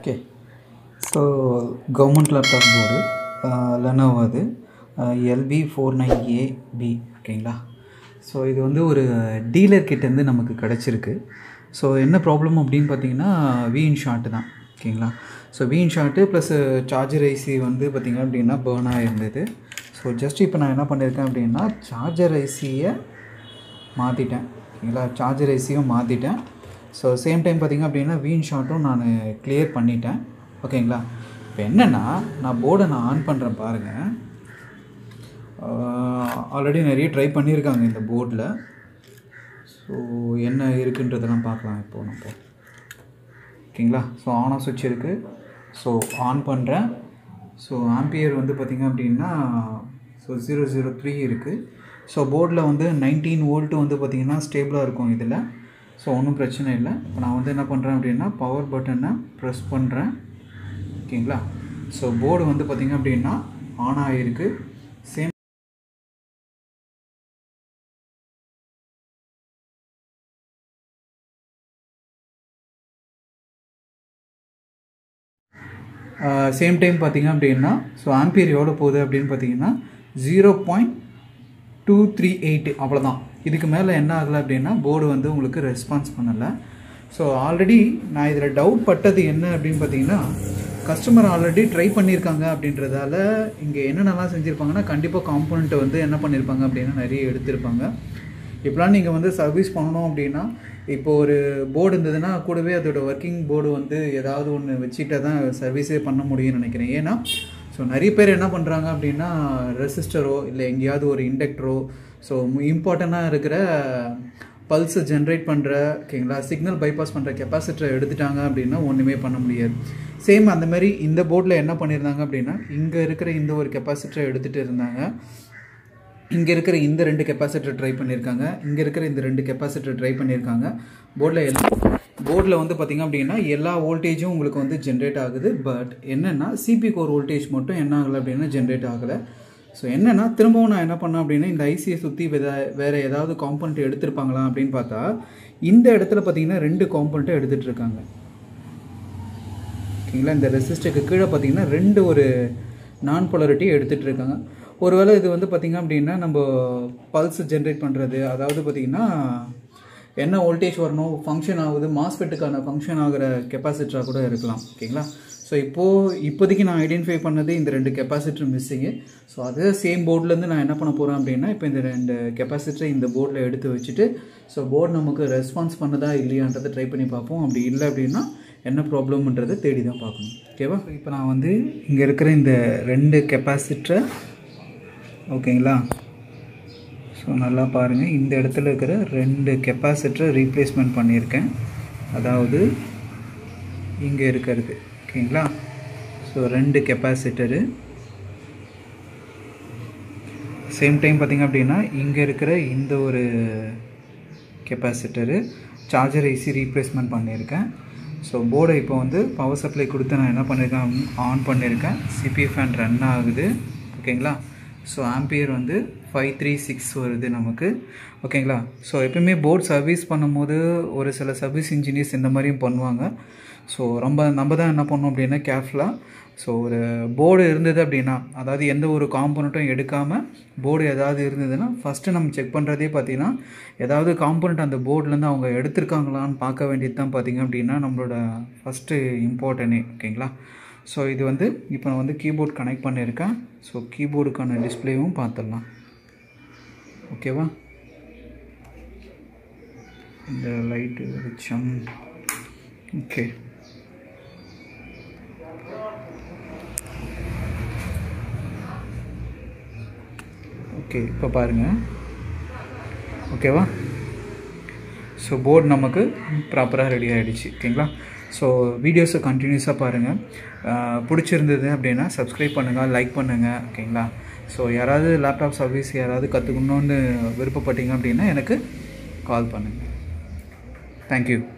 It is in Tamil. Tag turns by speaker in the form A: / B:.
A: okay so government laptop board Lenovo அது LP four nine A B ஓகேங்களா ஸோ இது வந்து ஒரு டீலர் கிட்டேருந்து நமக்கு கிடச்சிருக்கு ஸோ என்ன ப்ராப்ளம் அப்படின்னு பார்த்தீங்கன்னா வீன் ஷார்ட்டு தான் ஓகேங்களா so VIN short plus charger IC வந்து பார்த்திங்க அப்படின்னா பேர்ன் ஆகிருந்தது ஸோ ஜஸ்ட் இப்போ நான் என்ன பண்ணியிருக்கேன் அப்படின்னா சார்ஜர் ஐசியை மாற்றிட்டேன் ஓகேங்களா சார்ஜர் ஐசியும் மாற்றிட்டேன் ஸோ சேம் டைம் பார்த்திங்க அப்படின்னா வீன் ஷாட்டும் நான் கிளியர் பண்ணிட்டேன் ஓகேங்களா இப்போ என்னென்னா நான் போர்டை நான் ஆன் பண்ணுறேன் பாருங்கள் ஆல்ரெடி நிறைய ட்ரை பண்ணியிருக்காங்க இந்த போர்டில் ஸோ என்ன இருக்குன்றதெல்லாம் பார்க்கலாம் இப்போ நம்ம ஓகேங்களா ஸோ ஆன் ஆஃப் சுவிட்ச் இருக்குது ஸோ ஆன் பண்ணுறேன் ஸோ ஆம்பியர் வந்து பார்த்திங்க அப்படின்னா ஸோ ஜீரோ ஜீரோ த்ரீ இருக்குது ஸோ போர்டில் வந்து நைன்டீன் வோல்ட்டு வந்து பார்த்திங்கன்னா ஸ்டேபிளாக இருக்கும் இதில் ஸோ ஒன்றும் பிரச்சனை இல்லை இப்போ நான் வந்து என்ன பண்ணுறேன் அப்படின்னா பவர் பட்டனை ப்ரெஸ் பண்ணுறேன் ஓகேங்களா ஸோ போர்டு வந்து பார்த்திங்க அப்படின்னா ஆன் ஆகிருக்கு சேம் சேம் டைம் பார்த்தீங்க அப்படின்னா ஸோ ஆம்பியர் எவ்வளோ போகுது அப்படின்னு பார்த்தீங்கன்னா zero point two three eight அவ்வளோதான் இதுக்கு மேலே என்ன ஆகலை அப்படின்னா போர்டு வந்து உங்களுக்கு ரெஸ்பான்ஸ் பண்ணலை ஸோ ஆல்ரெடி நான் இதில் டவுட் பட்டது என்ன அப்படின்னு பார்த்தீங்கன்னா கஸ்டமர் ஆல்ரெடி ட்ரை பண்ணியிருக்காங்க அப்படின்றதால இங்கே என்னென்னலாம் செஞ்சுருப்பாங்கன்னா கண்டிப்பாக காம்பனண்ட்டை வந்து என்ன பண்ணியிருப்பாங்க அப்படின்னா நிறைய எடுத்திருப்பாங்க இப்போலாம் நீங்கள் வந்து சர்வீஸ் பண்ணணும் அப்படின்னா இப்போ ஒரு போர்டு இருந்ததுன்னா கூடவே அதோட ஒர்க்கிங் போர்டு வந்து ஏதாவது ஒன்று வச்சுட்டா தான் சர்வீஸே பண்ண முடியும்னு நினைக்கிறேன் ஏன்னா ஸோ நிறைய பேர் என்ன பண்ணுறாங்க அப்படின்னா ரெசிஸ்டரோ இல்லை எங்கேயாவது ஒரு இண்டக்டரோ ஸோ இம்பார்ட்டண்ட்டாக இருக்கிற பல்ஸை ஜென்ரேட் பண்ணுற ஓகேங்களா சிக்னல் பைபாஸ் பண்ணுற கெப்பாசிட்டரை எடுத்துட்டாங்க அப்படின்னா ஒன்றுமே பண்ண முடியாது சேம் அந்த மாதிரி இந்த போர்டில் என்ன பண்ணியிருந்தாங்க அப்படின்னா இங்கே இருக்கிற இந்த ஒரு கெப்பாசிட்டரை எடுத்துகிட்டு இருந்தாங்க இங்கே இருக்கிற இந்த ரெண்டு கெப்பாசிட்டர் ட்ரை பண்ணியிருக்காங்க இங்கே இருக்கிற இந்த ரெண்டு கெப்பாசிட்டர் ட்ரை பண்ணியிருக்காங்க போர்டில் எல்லாம் போர்டில் வந்து பார்த்திங்க அப்படின்னா எல்லா வோல்டேஜும் உங்களுக்கு வந்து ஜென்ரேட் ஆகுது பட் என்னென்னா சிபி கோர் வோல்டேஜ் மட்டும் என்ன ஆகலை அப்படின்னா ஜென்ரேட் ஆகலை ஸோ என்னென்னா திரும்பவும் நான் என்ன பண்ணேன் அப்படின்னா இந்த ஐசியை சுற்றி வேற வேறு ஏதாவது காம்பனண்ட் எடுத்திருப்பாங்களா அப்படின்னு பார்த்தா இந்த இடத்துல பார்த்தீங்கன்னா ரெண்டு காம்பனண்ட்டை எடுத்துகிட்டு இருக்காங்க ஓகேங்களா இந்த ரெசிஸ்டருக்கு கீழே பார்த்தீங்கன்னா ரெண்டு ஒரு நான் பொலரிட்டி எடுத்துகிட்டு இருக்காங்க ஒருவேளை இது வந்து பார்த்திங்க அப்படின்னா நம்ம பல்ஸ் ஜென்ரேட் பண்ணுறது அதாவது பார்த்திங்கன்னா என்ன வோல்டேஜ் வரணும் ஃபங்க்ஷன் ஆகுது மாஸ்பெட்டுக்கான ஃபங்க்ஷன் ஆகிற கெப்பாசிட்டராக கூட இருக்கலாம் ஓகேங்களா ஸோ இப்போது இப்போதைக்கு நான் ஐடென்டிஃபை பண்ணது இந்த ரெண்டு கெப்பாசிட்டர் மிஸ்ஸிங்கு ஸோ அதே சேம் போர்ட்லேருந்து நான் என்ன பண்ண போகிறேன் அப்படின்னா இப்போ இந்த ரெண்டு கெப்பாசிட்டரை இந்த போர்டில் எடுத்து வச்சுட்டு ஸோ போர்டு நமக்கு ரெஸ்பான்ஸ் பண்ணதா இல்லையான்றதை ட்ரை பண்ணி பார்ப்போம் அப்படி இல்லை அப்படின்னா என்ன ப்ராப்ளம்ன்றதை தேடி தான் பார்க்கணும் ஓகேவா இப்போ நான் வந்து இங்கே இருக்கிற இந்த ரெண்டு கெப்பாசிட்டரை ஓகேங்களா ஸோ நல்லா பாருங்கள் இந்த இடத்துல இருக்கிற ரெண்டு கெப்பாசிட்டரை ரீப்ளேஸ்மெண்ட் பண்ணியிருக்கேன் அதாவது இங்கே இருக்கிறது ஓகேங்களா ஸோ ரெண்டு கெப்பாசிட்டரு சேம் டைம் பார்த்திங்க அப்படின்னா இங்கே இருக்கிற இந்த ஒரு கெப்பாசிட்டரு சார்ஜர் ஐசி ரீப்ளேஸ்மெண்ட் பண்ணியிருக்கேன் ஸோ போர்டை இப்போ வந்து பவர் சப்ளை கொடுத்து நான் என்ன பண்ணியிருக்கேன் ஆன் பண்ணியிருக்கேன் சிபி ஃபேன் ரன் ஆகுது ஓகேங்களா ஸோ ஆம்பியர் வந்து ஃபைவ் த்ரீ சிக்ஸ் வருது நமக்கு ஓகேங்களா ஸோ எப்பயுமே போர்ட் சர்வீஸ் பண்ணும்போது ஒரு சில சர்வீஸ் இன்ஜினியர்ஸ் இந்த மாதிரியும் பண்ணுவாங்க ஸோ ரொம்ப நம்ம தான் என்ன பண்ணோம் அப்படின்னா கேர்ஃபுல்லாக ஸோ ஒரு போர்டு இருந்தது அப்படின்னா அதாவது எந்த ஒரு காம்பனண்ட்டும் எடுக்காமல் போர்டு ஏதாவது இருந்ததுன்னா ஃபஸ்ட்டு நம்ம செக் பண்ணுறதே பார்த்தீங்கன்னா ஏதாவது காம்பனண்ட் அந்த போர்ட்லேருந்து அவங்க எடுத்திருக்காங்களான்னு பார்க்க வேண்டியது தான் பார்த்திங்க அப்படின்னா நம்மளோட ஃபஸ்ட்டு இம்பார்ட்டனே ஓகேங்களா ஸோ இது வந்து இப்போ நான் வந்து கீபோர்ட் கனெக்ட் பண்ணியிருக்கேன் ஸோ கீபோர்டுக்கான டிஸ்பிளேவும் பார்த்துடலாம் ஓகேவா இந்த லைட்டு வெளிச்சம் ஓகே ஓகே இப்போ பாருங்கள் ஓகேவா ஸோ போர்டு நமக்கு ப்ராப்பராக ரெடி ஆகிடுச்சு ஓகேங்களா ஸோ வீடியோஸை கண்டினியூஸாக பாருங்கள் பிடிச்சிருந்தது அப்படின்னா சப்ஸ்கிரைப் பண்ணுங்கள் லைக் பண்ணுங்கள் ஓகேங்களா ஸோ யாராவது லேப்டாப் சர்வீஸ் யாராவது கற்றுக்கணுன்னு விருப்பப்பட்டீங்க அப்படின்னா எனக்கு கால் பண்ணுங்கள் தேங்க்யூ